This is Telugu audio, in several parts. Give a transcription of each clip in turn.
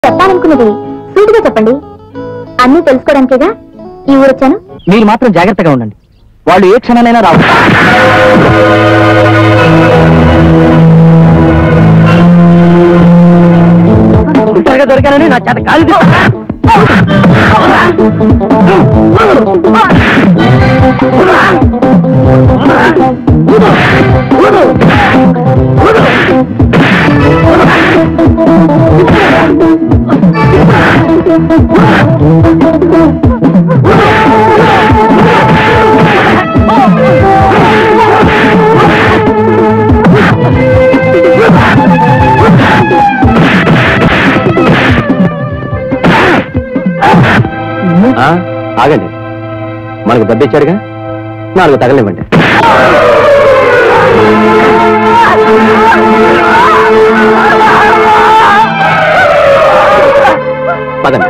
చెప్పాలనుకున్నది సూటిగా చెప్పండి అన్నీ తెలుసుకోవడానికేగా ఈ ఊరు వచ్చాను మీరు మాత్రం జాగ్రత్తగా ఉండండి వాళ్ళు ఏ క్షణానైనా రావచ్చు త్వరగా దొరికానని నా చేత కాలు ఆగండి మనకు దెబ్బిచ్చాడుగా నాలుగు తగలేమండి పదండి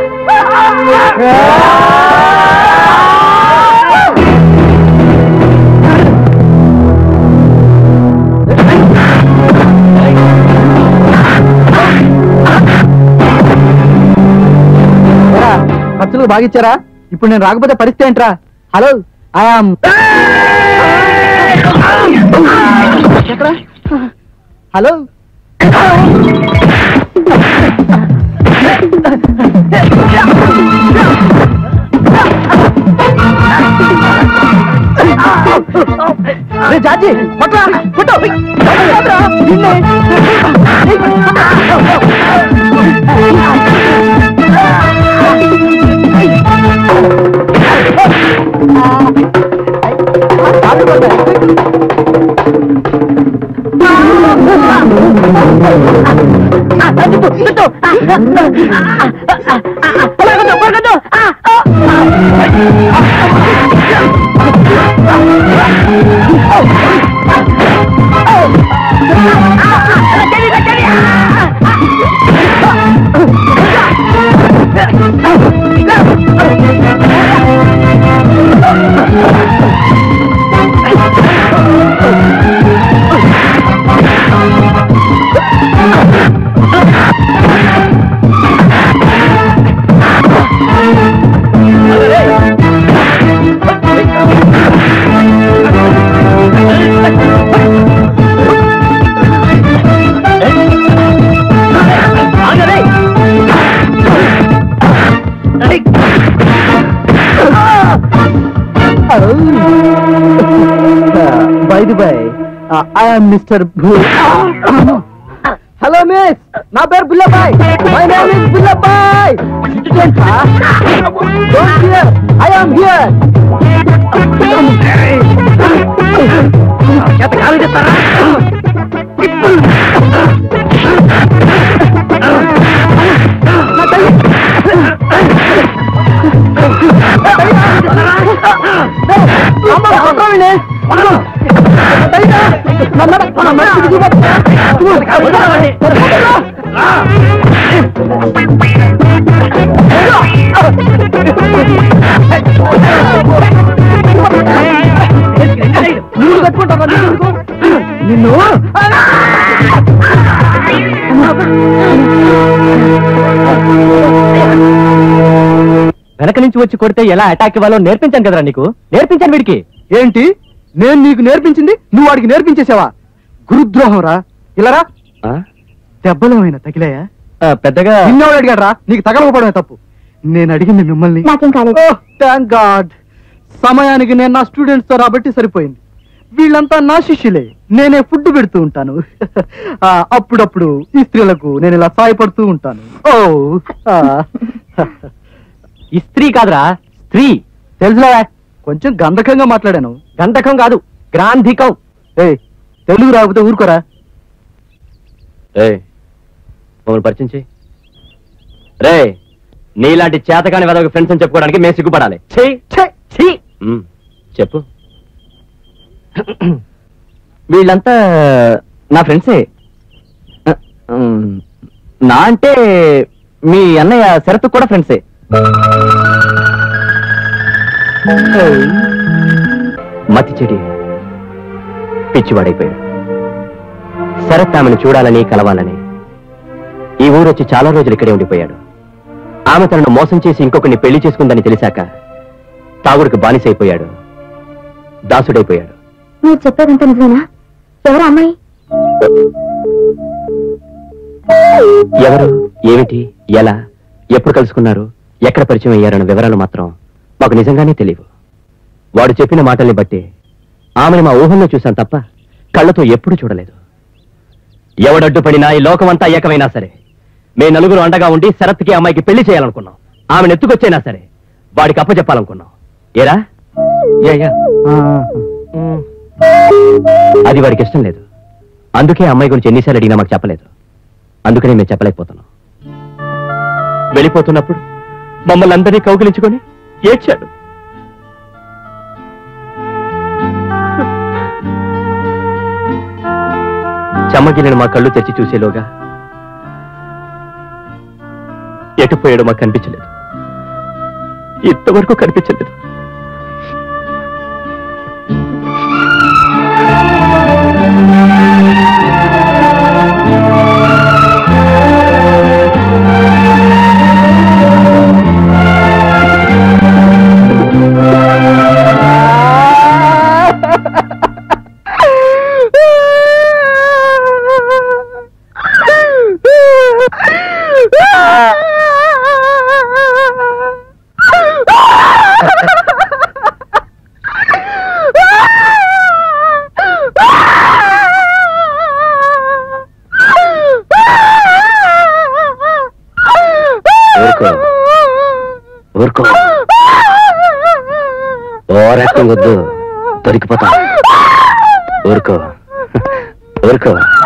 ఖర్చులు బాగిచ్చారా ఇప్పుడు నేను రాకపోతే పరిస్థితి ఏంట్రా హలో ఐఆమ్ హలో రే జాజీ పట్రా పట్టు పట్రా, నిన్నే. By the by I'm mister hello miss నా పేరు Bullabai my name is Bullabai I am here నిన్ను వెనక నుంచి వచ్చి కొడితే ఎలా అటాక్ ఇవ్వాలో నేర్పించాను కదరా నీకు నేర్పించాను వీడికి ఏంటి నేను నీకు నేర్పించింది నువ్వు వాడికి నేర్పించేసావా గురుద్రోహం రా ఇలారా దెబ్బలేమైనా తగిలాయా పెద్దగా నిన్నెవడు అడిగాడు రా నీకు తగలకపోవడమే తప్పు నేను అడిగింది మిమ్మల్ని నాకేం కాలేదు థ్యాంక్ గాడ్ సమయానికి నేను నా స్టూడెంట్స్ తో రాబట్టి సరిపోయింది వీళ్ళంతా నా శిష్యులే నేనే ఫుడ్ పెడుతూ ఉంటాను ఆ, అప్పుడప్పుడు ఈ స్త్రీలకు నేను ఇలా సాయపడుతూ ఉంటాను ఓ ఆ. ఇస్త్రీ కాదురా స్త్రీ తెలుసులే కొంచెం గంధకంగా మాట్లాడాను గంధకం కాదు గ్రాంధికం ఏ తెలుగు రాకపోతే ఊరుకోరా రే మమ్మల్ని పరిచయం చేయి రే నీలాంటి చేతకాని వెదవ ఫ్రెండ్స్ అని చెప్పుకోవడానికి మేము సిగ్గుపడాలి ఛీ, ఛీ, ఛీ. ఉమ్, చెప్పు వీళ్ళంతా నా ఫ్రెండ్సే ఉమ్, నా అంటే మీ అన్నయ్య శరత్ కూడా ఫ్రెండ్సే మతి చెడి పిచ్చివాడైపోయాడు శరత్ ఆమెను చూడాలని కలవాలని ఈ ఊరు వచ్చి చాలా రోజులు ఇక్కడే ఉండిపోయాడు ఆమె తనను మోసం చేసి ఇంకొకరిని పెళ్లి చేసుకుందని తెలిసాక తాగుడికి బానిసైపోయాడు దాసుడైపోయాడు మీరు చెప్పేదంతా నిజమేనా ఎవరు అమ్మాయి ఎవరు ఏమిటి ఎలా ఎప్పుడు కలుసుకున్నారు ఎక్కడ పరిచయం అయ్యారన్న వివరాలు మాత్రం మాకు నిజంగానే తెలియవు వాడు చెప్పిన మాటల్ని బట్టి ఆమెను మా ఊహల్లో చూశాం తప్ప కళ్ళతో ఎప్పుడు చూడలేదు ఎవడడ్డుపడినా ఈ లోకమంతా ఏకమైనా సరే మే నలుగురు అండగా ఉండి శరత్కి అమ్మాయికి పెళ్లి చేయాలనుకున్నాం ఆమెను ఎత్తుకొచ్చైనా సరే వాడికి అప్పచెప్పాలనుకున్నాం ఏరా యా, యా. ఆ, అది వాడికి ఇష్టం లేదు అందుకే అమ్మాయి గురించి ఎన్నిసార్లు అడిగినా మాకు చెప్పలేదు అందుకనే మేము చెప్పలేకపోతున్నాం వెళ్ళిపోతున్నప్పుడు మమ్మల్ని అందరినీ కౌగిలించుకొని ఏడ్చాడు చెమ్మగిలిన మా కళ్ళు తెచ్చి చూసేలోగా ఎటుపోయాడో మాకు కనిపించలేదు ఇంతవరకు కనిపించలేదు ఊరుకో ఊరుకో ఓవర్ యాక్టింగ్ వద్దు దొరికిపోతా ఊరుకో ఊరుకో